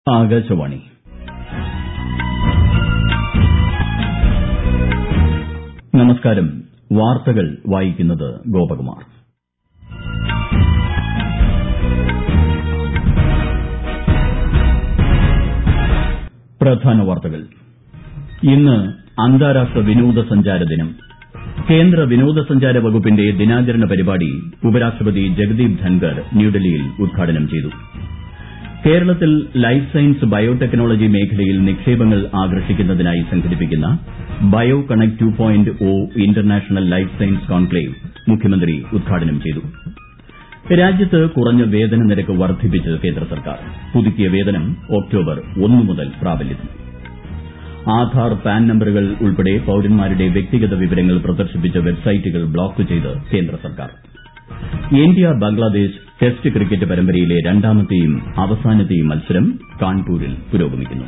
ആകാശവാണി നമസ്കാരം വാർത്തകൾ വായിക്കുന്നത് ഗോപകുമാർ പ്രധാന വാർത്തകൾ ഇന്ന് അന്താരാഷ്ട്ര വിനോദസഞ്ചാര ദിനം കേന്ദ്ര വിനോദസഞ്ചാര വകുപ്പിന്റെ ദിനാചരണ പരിപാടി ഉപരാഷ്ട്രപതി ജഗദീപ് ധൻകർ ന്യൂഡൽഹിയിൽ ഉദ്ഘാടനം ചെയ്തു കേരളത്തിൽ ലൈഫ് സയൻസ് ബയോടെക്നോളജി മേഖലയിൽ നിക്ഷേപങ്ങൾ ആകർഷിക്കുന്നതിനായി സംഘടിപ്പിക്കുന്ന bio connect two point O international life science conclave മുഖ്യമന്ത്രി ഉദ്ഘാടനം ചെയ്തു രാജ്യത്ത് കുറഞ്ഞ വേതന നിരക്ക് വർദ്ധിപ്പിച്ച് കേന്ദ്ര സർക്കാർ പുതുക്കിയ വേതനം ഒക്ടോബർ ഒന്ന് മുതൽ പ്രാബല്യത്തിൽ ആധാർ പാൻ നമ്പറുകൾ ഉൾപ്പെടെ പൌരന്മാരുടെ വ്യക്തിഗത വിവരങ്ങൾ പ്രദർശിപ്പിച്ച വെബ്സൈറ്റുകൾ ബ്ലോക്ക് ചെയ്ത് കേന്ദ്ര സർക്കാർ ഇന്ത്യ ബംഗ്ലാദേശ് ടെസ്റ്റ് ക്രിക്കറ്റ് പരമ്പരയിലെ രണ്ടാമത്തെയും അവസാനത്തെയും മത്സരം കാൺപൂരിൽ പുരോഗമിക്കുന്നു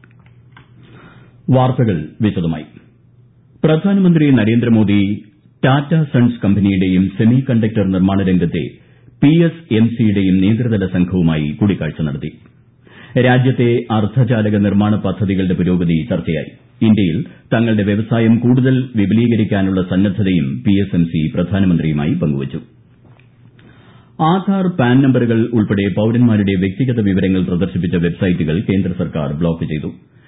വാർത്തകൾ വിശദമായി പ്രധാനമന്ത്രി നരേന്ദ്രമോദി ടാറ്റ സൺസ് കമ്പനിയുടെയും സെമി കണ്ടക്ടർ നിർമ്മാണ രംഗത്തെ പി എസ് എം സിയുടെയും നേതൃതല സംഘവുമായി കൂടിക്കാഴ്ച നടത്തി രാജ്യത്തെ അർദ്ധചാലക നിർമ്മാണ പദ്ധതികളുടെ പുരോഗതി ചർച്ചയായി ഇന്ത്യയിൽ തങ്ങളുടെ വ്യവസായം കൂടുതൽ വിപുലീകരിക്കാനുള്ള സന്നദ്ധതയും പി എസ് എം സി പ്രധാനമന്ത്രിയുമായി പങ്കുവച്ചു ആധാർ പാൻ നമ്പറുകൾ ഉൾപ്പെടെ പൌരന്മാരുടെ വ്യക്തിഗത വിവരങ്ങൾ പ്രദർശിപ്പിച്ച വെബ്സൈറ്റുകൾ കേന്ദ്ര സർക്കാർ ബ്ലോക്ക് ചെയ്തു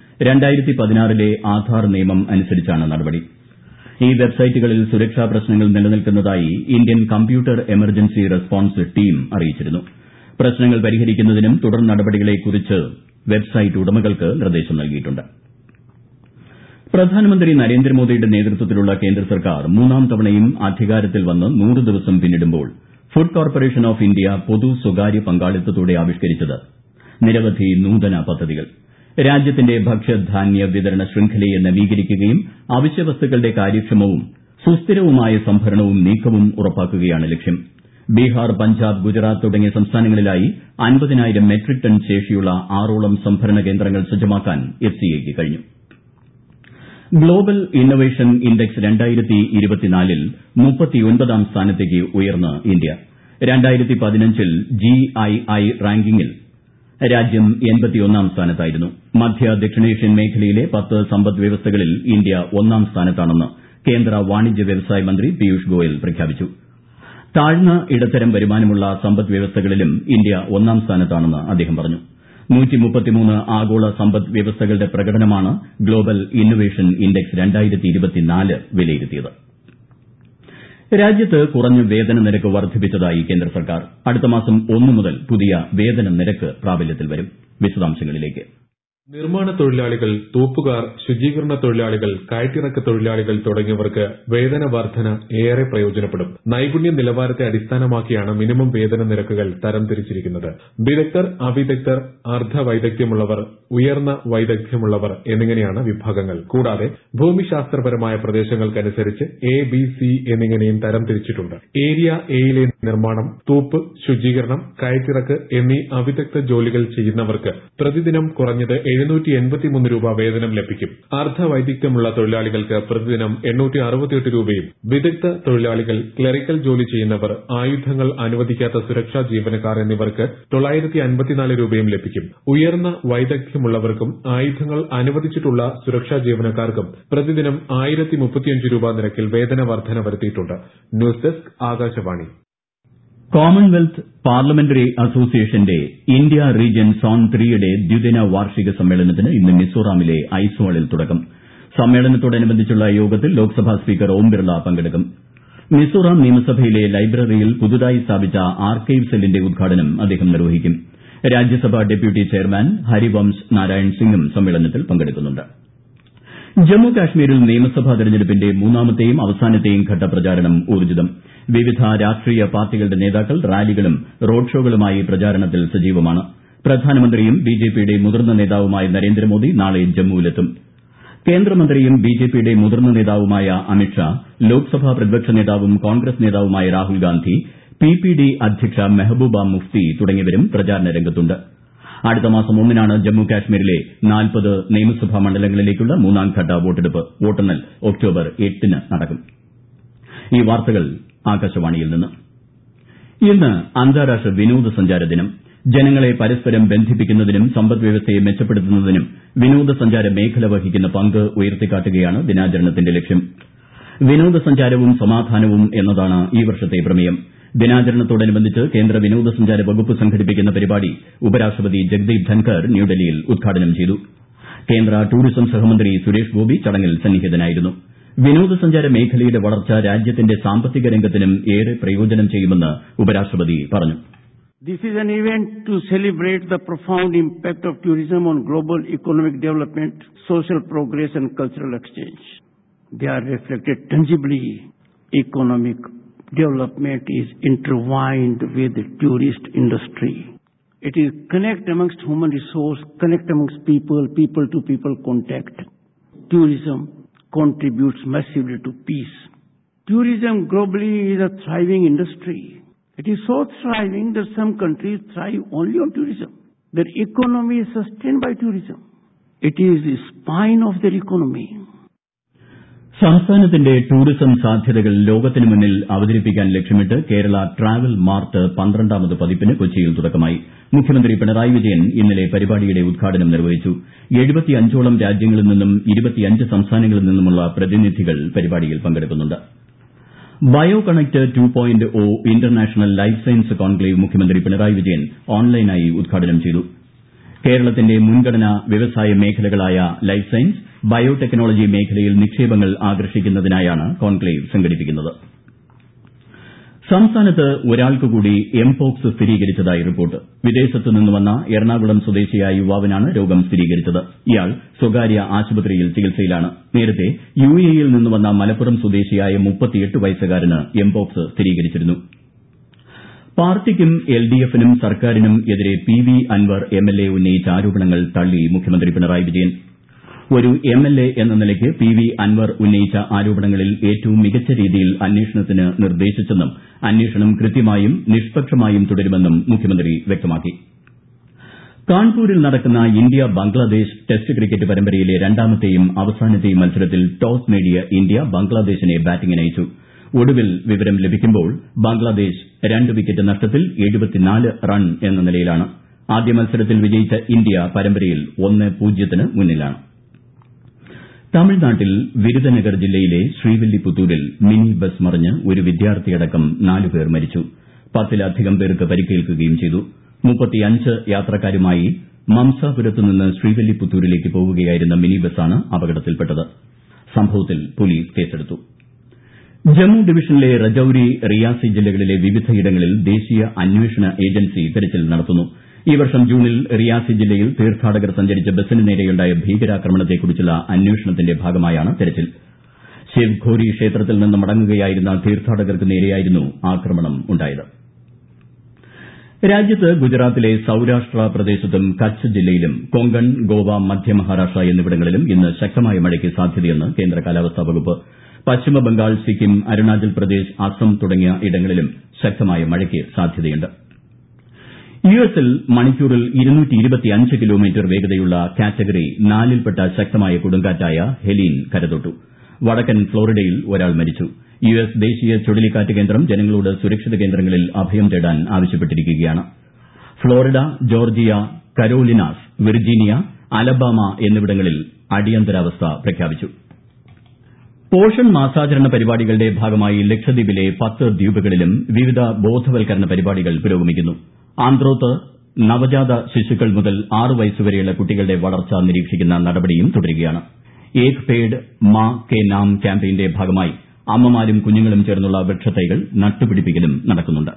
ലെ ആധാർ നിയമം അനുസരിച്ചാണ് നടപടി ഈ വെബ്സൈറ്റുകളിൽ സുരക്ഷാ പ്രശ്നങ്ങൾ നിലനിൽക്കുന്നതായി Indian computer emergency response team അറിയിച്ചിരുന്നു പ്രശ്നങ്ങൾ പരിഹരിക്കുന്നതിനും തുടർ നടപടികളെക്കുറിച്ച് വെബ്സൈറ്റ് ഉടമകൾക്ക് നിർദ്ദേശം നൽകിയിട്ടുണ്ട് പ്രധാനമന്ത്രി നരേന്ദ്രമോദിയുടെ നേതൃത്വത്തിലുള്ള കേന്ദ്ര സർക്കാർ മൂന്നാം തവണയും അധികാരത്തിൽ വന്ന് നൂറ് ദിവസം പിന്നിടുമ്പോൾ ഫുഡ് കോർപ്പറേഷൻ ഓഫ് ഇന്ത്യ പൊതു സ്വകാര്യ പങ്കാളിത്തത്തോടെ ആവിഷ്കരിച്ചത് നിരവധി നൂതന പദ്ധതികൾ രാജ്യത്തിന്റെ ഭക്ഷ്യധാന്യ വിതരണ ശൃംഖലയെ നവീകരിക്കുകയും അവശ്യവസ്തുക്കളുടെ കാര്യക്ഷമവും സുസ്ഥിരവുമായ സംഭരണവും നീക്കവും ഉറപ്പാക്കുകയാണ് ലക്ഷ്യം ബീഹാർ പഞ്ചാബ് ഗുജറാത്ത് തുടങ്ങിയ സംസ്ഥാനങ്ങളിലായി അൻപതിനായിരം മെട്രിക് ടൺ ശേഷിയുള്ള ആറോളം സംഭരണ കേന്ദ്രങ്ങൾ സജ്ജമാക്കാൻ എഫ്സിഐക്ക് കഴിഞ്ഞു ഗ്ലോബൽ ഇന്നൊവേഷൻ ഇൻഡെക്സ് ൽ മുപ്പത്തിയൊൻപതാം സ്ഥാനത്തേക്ക് ഉയർന്ന് ഇന്ത്യ ൽ ജിഐഐ റാങ്കിംഗിൽ രാജ്യം എൺപത്തിയൊന്നാം സ്ഥാനത്തായിരുന്നു മധ്യ ദക്ഷിണേഷ്യൻ മേഖലയിലെ പത്ത് സമ്പദ് വ്യവസ്ഥകളിൽ ഇന്ത്യ ഒന്നാം സ്ഥാനത്താണെന്ന് കേന്ദ്ര വാണിജ്യ വ്യവസായ മന്ത്രി പീയൂഷ് ഗോയൽ പ്രഖ്യാപിച്ചു താഴ്ന്ന ഇടത്തരം വരുമാനമുള്ള സമ്പദ് വ്യവസ്ഥകളിലും ഇന്ത്യ ഒന്നാം സ്ഥാനത്താണെന്ന് അദ്ദേഹം പറഞ്ഞു ആഗോള സമ്പദ് വ്യവസ്ഥകളുടെ പ്രകടനമാണ് ഗ്ലോബൽ ഇന്നൊവേഷൻ ഇൻഡെക്സ് വിലയിരുത്തിയത് രാജ്യത്ത് കുറഞ്ഞ വേതന നിരക്ക് വർദ്ധിപ്പിച്ചതായി കേന്ദ്ര സർക്കാർ അടുത്ത മാസം ഒന്ന് മുതൽ പുതിയ വേതന നിരക്ക് പ്രാബല്യത്തിൽ വരും വിശദാംശങ്ങളിലേക്ക് നിർമ്മാണ തൊഴിലാളികൾ തൂപ്പുകാർ ശുചീകരണ തൊഴിലാളികൾ കയറ്റിറക്ക് തൊഴിലാളികൾ തുടങ്ങിയവർക്ക് വേതന വർധന ഏറെ പ്രയോജനപ്പെടും നൈപുണ്യ നിലവാരത്തെ അടിസ്ഥാനമാക്കിയാണ് മിനിമം വേതന നിരക്കുകൾ തരംതിരിച്ചിരിക്കുന്നത് വിദഗ്ധർ അവിദഗ്ധർ അർദ്ധ വൈദഗ്ധ്യമുള്ളവർ ഉയർന്ന വൈദഗ്ധ്യമുള്ളവർ എന്നിങ്ങനെയാണ് വിഭാഗങ്ങൾ കൂടാതെ ഭൂമിശാസ്ത്രപരമായ പ്രദേശങ്ങൾക്കനുസരിച്ച് എ ബി സി എന്നിങ്ങനെയും തരംതിരിച്ചിട്ടുണ്ട് ഏരിയ എയിലെ നിർമ്മാണം തൂപ്പ് ശുചീകരണം കയറ്റിറക്ക് എന്നീ അവിദഗ്ധ ജോലികൾ ചെയ്യുന്നവർക്ക് പ്രതിദിനം കുറഞ്ഞത് എഴുന്നൂറ്റി എൺപത്തിമൂന്ന് രൂപ വേതനം ലഭിക്കും അർദ്ധ വൈദഗ്ധ്യമുള്ള തൊഴിലാളികൾക്ക് പ്രതിദിനം എണ്ണൂറ്റി അറുപത്തിയെട്ട് രൂപയും വിദഗ്ധ തൊഴിലാളികൾ ക്ലറിക്കൽ ജോലി ചെയ്യുന്നവർ ആയുധങ്ങൾ അനുവദിക്കാത്ത സുരക്ഷാ ജീവനക്കാർ എന്നിവർക്ക് തൊള്ളായിരത്തി അൻപത്തിനാല് രൂപയും ലഭിക്കും ഉയർന്ന വൈദഗ്ധ്യമുള്ളവർക്കും ആയുധങ്ങൾ അനുവദിച്ചിട്ടുള്ള സുരക്ഷാ ജീവനക്കാർക്കും പ്രതിദിനം ആയിരത്തി മുപ്പത്തിയഞ്ച് രൂപ നിരക്കിൽ വേതന വർധന വരുത്തിയിട്ടുണ്ട് news desk Akashvani commonwealth parliamentary അസോസിയേഷന്റെ ഇന്ത്യ റീജ്യൻ സോൺ ത്രീയുടെ ദ്വിദിന വാർഷിക സമ്മേളനത്തിന് ഇന്ന് മിസോറാമിലെ ഐസ്വാളിൽ തുടക്കം സമ്മേളനത്തോടനുബന്ധിച്ചുള്ള യോഗത്തിൽ ലോക്സഭാ സ്പീക്കർ ഓം ബിർള പങ്കെടുക്കും മിസോറാം നിയമസഭയിലെ ലൈബ്രറിയിൽ പുതുതായി സ്ഥാപിച്ച ആർക്കൈവ് സെല്ലിന്റെ ഉദ്ഘാടനം അദ്ദേഹം നിർവഹിക്കും രാജ്യസഭാ ഡെപ്യൂട്ടി ചെയർമാൻ ഹരിവംശ് നാരായൺ സിംഗും സമ്മേളനത്തിൽ പങ്കെടുക്കുന്നുണ്ട് ജമ്മു കാശ്മീരിൽ നിയമസഭാ തെരഞ്ഞെടുപ്പിന്റെ മൂന്നാമത്തെയും അവസാനത്തെയും ഘട്ട പ്രചാരണം ഊർജ്ജിതം വിവിധ രാഷ്ട്രീയ പാർട്ടികളുടെ നേതാക്കൾ റാലികളും റോഡ് ഷോകളുമായി പ്രചാരണത്തിൽ സജീവമാണ് പ്രധാനമന്ത്രിയും ബിജെപിയുടെ മുതിർന്ന നേതാവുമായ നരേന്ദ്രമോദി നാളെ ജമ്മുവിലെത്തും കേന്ദ്രമന്ത്രിയും ബിജെപിയുടെ മുതിർന്ന നേതാവുമായ അമിത്ഷാ ലോക്സഭാ പ്രതിപക്ഷ നേതാവും കോൺഗ്രസ് നേതാവുമായ Rahul Gandhi P P D അധ്യക്ഷ മെഹബൂബ മുഫ്തി തുടങ്ങിയവരും പ്രചാരണ രംഗത്തുണ്ട് അടുത്ത മാസം ഒന്നിനാണ് ജമ്മു കാശ്മീരിലെ നാൽപ്പത് നിയമസഭാ മണ്ഡലങ്ങളിലേക്കുള്ള മൂന്നാംഘട്ട വോട്ടെടുപ്പ് വോട്ടെണ്ണൽ ഒക്ടോബർ എട്ടിന് നടക്കും ഈ വാർത്തകൾ ആകാശവാണിയിൽ നിന്ന് ഇന്ന് അന്താരാഷ്ട്ര വിനോദസഞ്ചാര ദിനം ജനങ്ങളെ പരസ്പരം ബന്ധിപ്പിക്കുന്നതിനും സമ്പദ്വ്യവസ്ഥയെ മെച്ചപ്പെടുത്തുന്നതിനും വിനോദസഞ്ചാര മേഖല വഹിക്കുന്ന പങ്ക് ഉയർത്തിക്കാട്ടുകയാണ് ദിനാചരണത്തിന്റെ ലക്ഷ്യം വിനോദസഞ്ചാരവും സമാധാനവും എന്നതാണ് ഈ വർഷത്തെ പ്രമേയം ദിനാചരണത്തോടനുബന്ധിച്ച് കേന്ദ്ര വിനോദസഞ്ചാര വകുപ്പ് സംഘടിപ്പിക്കുന്ന പരിപാടി ഉപരാഷ്ട്രപതി ജഗ്ദീപ് ധൻഖർ ന്യൂഡൽഹിയിൽ ഉദ്ഘാടനം ചെയ്തു കേന്ദ്ര ടൂറിസം സഹമന്ത്രി സുരേഷ് ഗോപി ചടങ്ങിൽ സന്നിഹിതനായിരുന്നു വിനോദസഞ്ചാര മേഖലയുടെ വളർച്ച രാജ്യത്തിന്റെ സാമ്പത്തിക രംഗത്തിനും ഏറെ പ്രയോജനം ചെയ്യുമെന്ന് ഉപരാഷ്ട്രപതി പറഞ്ഞു This is an event to celebrate the profound impact of tourism on global economic development, social progress and cultural exchange. They are reflected tangibly. Economic development is intertwined with the tourist industry. It is connect amongst human resource, connect amongst people, people to people contact. Tourism contributes massively to peace. Tourism globally is a thriving industry. It is so thriving that some countries thrive only on tourism. Their economy is sustained by tourism. It is the spine of their economy. സംസ്ഥാനത്തിന്റെ tourism സാധ്യതകൾ ലോകത്തിനു മുന്നിൽ അവതരിപ്പിക്കാൻ ലക്ഷ്യമിട്ട് Kerala travel mart പന്ത്രണ്ടാമത് പതിപ്പിന് കൊച്ചിയിൽ തുടക്കമായി മുഖ്യമന്ത്രി പിണറായി വിജയൻ ഇന്നലെ പരിപാടിയുടെ ഉദ്ഘാടനം നിർവഹിച്ചു എഴുപത്തിയഞ്ചോളം രാജ്യങ്ങളിൽ നിന്നും ഇരുപത്തിയഞ്ച് സംസ്ഥാനങ്ങളിൽ നിന്നുമുള്ള പ്രതിനിധികൾ പരിപാടിയിൽ പങ്കെടുക്കുന്നുണ്ട് bio connect two point O international life science conclave മുഖ്യമന്ത്രി പിണറായി വിജയൻ ഓൺലൈനായി ഉദ്ഘാടനം ചെയ്തു കേരളത്തിന്റെ മുൻഗണനാ വ്യവസായ മേഖലകളായ ലൈഫ് സയൻസ് ബയോടെക്നോളജി മേഖലയിൽ നിക്ഷേപങ്ങൾ ആകർഷിക്കുന്നതിനായാണ് കോൺക്ലേവ് സംഘടിപ്പിക്കുന്നത് സംസ്ഥാനത്ത് ഒരാൾക്ക് കൂടി എംപോക്സ് സ്ഥിരീകരിച്ചതായി റിപ്പോർട്ട് വിദേശത്ത് നിന്ന് വന്ന എറണാകുളം സ്വദേശിയായ യുവാവിനാണ് രോഗം സ്ഥിരീകരിച്ചത് ഇയാൾ സ്വകാര്യ ആശുപത്രിയിൽ ചികിത്സയിലാണ് നേരത്തെ യു എ യിൽ നിന്ന് വന്ന മലപ്പുറം സ്വദേശിയായ മുപ്പത്തിയെട്ട് വയസ്സുകാരന് എംപോക്സ് സ്ഥിരീകരിച്ചിരുന്നു പാർട്ടിക്കും എൽ ഡി എഫിനും സർക്കാരിനും എതിരെ P V Anvar M L A ഉന്നയിച്ച ആരോപണങ്ങൾ തള്ളി മുഖ്യമന്ത്രി പിണറായി വിജയൻ ഒരു എം എൽ എ എന്ന നിലയ്ക്ക് പി വി അൻവർ ഉന്നയിച്ച ആരോപണങ്ങളിൽ ഏറ്റവും മികച്ച രീതിയിൽ അന്വേഷണത്തിന് നിർദ്ദേശിച്ചെന്നും അന്വേഷണം കൃത്യമായും നിഷ്പക്ഷമായും തുടരുമെന്നും മുഖ്യമന്ത്രി വ്യക്തമാക്കി കാൺപൂരിൽ നടക്കുന്ന ഇന്ത്യ ബംഗ്ലാദേശ് ടെസ്റ്റ് ക്രിക്കറ്റ് പരമ്പരയിലെ രണ്ടാമത്തെയും അവസാനത്തെയും മത്സരത്തിൽ ടോസ് നേടിയ ഇന്ത്യ ബംഗ്ലാദേശിനെ ബാറ്റിംഗിനയച്ചു ഒടുവിൽ വിവരം ലഭിക്കുമ്പോൾ ബംഗ്ലാദേശ് രണ്ട് വിക്കറ്റ് നഷ്ടത്തിൽ റൺ എന്ന നിലയിലാണ് ആദ്യ മത്സരത്തിൽ വിജയിച്ച ഇന്ത്യ പരമ്പരയിൽ ഒന്ന് പൂജ്യത്തിന് മുന്നിലാണ് തമിഴ്നാട്ടിൽ വിരുദനഗർ ജില്ലയിലെ ശ്രീവില്ലിപുത്തൂരിൽ മിനി ബസ് മറിഞ്ഞ് ഒരു വിദ്യാർത്ഥിയടക്കം നാല് പേർ മരിച്ചു പത്തിലധികം പേർക്ക് പരിക്കേൽക്കുകയും ചെയ്തു യാത്രക്കാരുമായി മംസാപുരത്ത് നിന്ന് ശ്രീവില്ലിപുത്തൂരിലേക്ക് പോവുകയായിരുന്ന മിനി ബസ്സാണ് അപകടത്തിൽപ്പെട്ടത് സംഭവത്തിൽ പോലീസ് കേസെടുത്തു ജമ്മു ഡിവിഷനിലെ രജൌരി റിയാസി ജില്ലകളിലെ വിവിധയിടങ്ങളിൽ ദേശീയ അന്വേഷണ ഏജൻസി തെരച്ചിൽ നടത്തുന്നു ഈ വർഷം ജൂണിൽ റിയാസി ജില്ലയിൽ തീർത്ഥാടകർ സഞ്ചരിച്ച ബസിന് നേരെയുണ്ടായ ഭീകരാക്രമണത്തെക്കുറിച്ചുള്ള അന്വേഷണത്തിന്റെ ഭാഗമായാണ് തെരച്ചിൽ ശിവ് ഘോരി ക്ഷേത്രത്തിൽ നിന്ന് മടങ്ങുകയായിരുന്ന തീർത്ഥാടകർക്ക് നേരെയായിരുന്നു ആക്രമണം ഉണ്ടായത് രാജ്യത്ത് ഗുജറാത്തിലെ സൌരാഷ്ട്ര പ്രദേശത്തും കച്ച് ജില്ലയിലും കൊങ്കൺ ഗോവ മധ്യ മഹാരാഷ്ട്ര എന്നിവിടങ്ങളിലും ഇന്ന് ശക്തമായ മഴയ്ക്ക് സാധ്യതയെന്ന് കേന്ദ്ര കാലാവസ്ഥാ വകുപ്പ് പശ്ചിമ ബംഗാൾ സിക്കിം അരുണാചൽ പ്രദേശ് അസം തുടങ്ങിയ ഇടങ്ങളിലും ശക്തമായ മഴയ്ക്ക് സാധ്യതയുണ്ട് യു എസിൽ മണിക്കൂറിൽ കിലോമീറ്റർ വേഗതയുള്ള കാറ്റഗറി നാലിൽപ്പെട്ട ശക്തമായ കൊടുങ്കാറ്റായ ഹെലീൻ കരതൊട്ടു വടക്കൻ ഫ്ളോറിഡയിൽ ഒരാൾ മരിച്ചു യു എസ് ദേശീയ ചുഴലിക്കാറ്റ് കേന്ദ്രം ജനങ്ങളോട് സുരക്ഷിത കേന്ദ്രങ്ങളിൽ അഭയം തേടാൻ ആവശ്യപ്പെട്ടിരിക്കുകയാണ് Florida Georgia Carolinas Virginia Alabama എന്നിവിടങ്ങളിൽ അടിയന്തരാവസ്ഥ പ്രഖ്യാപിച്ചു പോഷൺ മാസാചരണ പരിപാടികളുടെ ഭാഗമായി ലക്ഷദ്വീപിലെ പത്ത് ദ്വീപുകളിലും വിവിധ ബോധവൽക്കരണ പരിപാടികൾ പുരോഗമിക്കുന്നു ആന്ത്രോത്ത് നവജാത ശിശുക്കൾ മുതൽ ആറ് വയസ്സുവരെയുള്ള കുട്ടികളുടെ വളർച്ച നിരീക്ഷിക്കുന്ന നടപടിയും തുടരുകയാണ് ഏക് പേഡ് മാ കെ നാം ക്യാമ്പയിന്റെ ഭാഗമായി അമ്മമാരും കുഞ്ഞുങ്ങളും ചേർന്നുള്ള വൃക്ഷത്തൈകൾ നട്ടുപിടിപ്പിക്കലും നടക്കുന്നുണ്ട്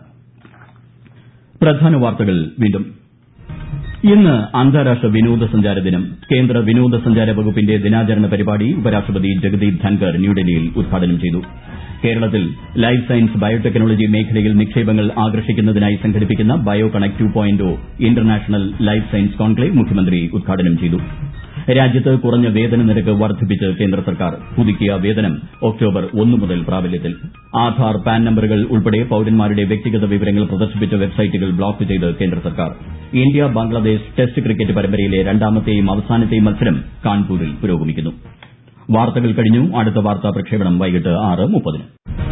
പ്രധാന വാർത്തകൾ വീണ്ടും ഇന്ന് അന്താരാഷ്ട്ര വിനോദസഞ്ചാര ദിനം കേന്ദ്ര വിനോദസഞ്ചാര വകുപ്പിന്റെ ദിനാചരണ പരിപാടി ഉപരാഷ്ട്രപതി ജഗദീപ് ധൻകർ ന്യൂഡൽഹിയിൽ ഉദ്ഘാടനം ചെയ്തു കേരളത്തിൽ ലൈഫ് സയൻസ് ബയോടെക്നോളജി മേഖലയിൽ നിക്ഷേപങ്ങൾ ആകർഷിക്കുന്നതിനായി സംഘടിപ്പിക്കുന്ന bio connect two point international life science conclave മുഖ്യമന്ത്രി ഉദ്ഘാടനം ചെയ്തു രാജ്യത്ത് കുറഞ്ഞ വേതന നിരക്ക് വർദ്ധിപ്പിച്ച് കേന്ദ്ര സർക്കാർ പുതുക്കിയ വേതനം ഒക്ടോബർ ഒന്ന് മുതൽ പ്രാബല്യത്തിൽ ആധാർ പാൻ നമ്പറുകൾ ഉൾപ്പെടെ പൌരന്മാരുടെ വ്യക്തിഗത വിവരങ്ങൾ പ്രദർശിപ്പിച്ച വെബ്സൈറ്റുകൾ ബ്ലോക്ക് ചെയ്ത് കേന്ദ്ര സർക്കാർ ഇന്ത്യ ബംഗ്ലാദേശ് ടെസ്റ്റ് ക്രിക്കറ്റ് പരമ്പരയിലെ രണ്ടാമത്തെയും അവസാനത്തെയും മത്സരം കാൺപൂരിൽ പുരോഗമിക്കുന്നു വാർത്തകൾ കഴിഞ്ഞു അടുത്ത വാർത്താ പ്രക്ഷേപണം വൈകിട്ട് ആറ് മുപ്പതിന്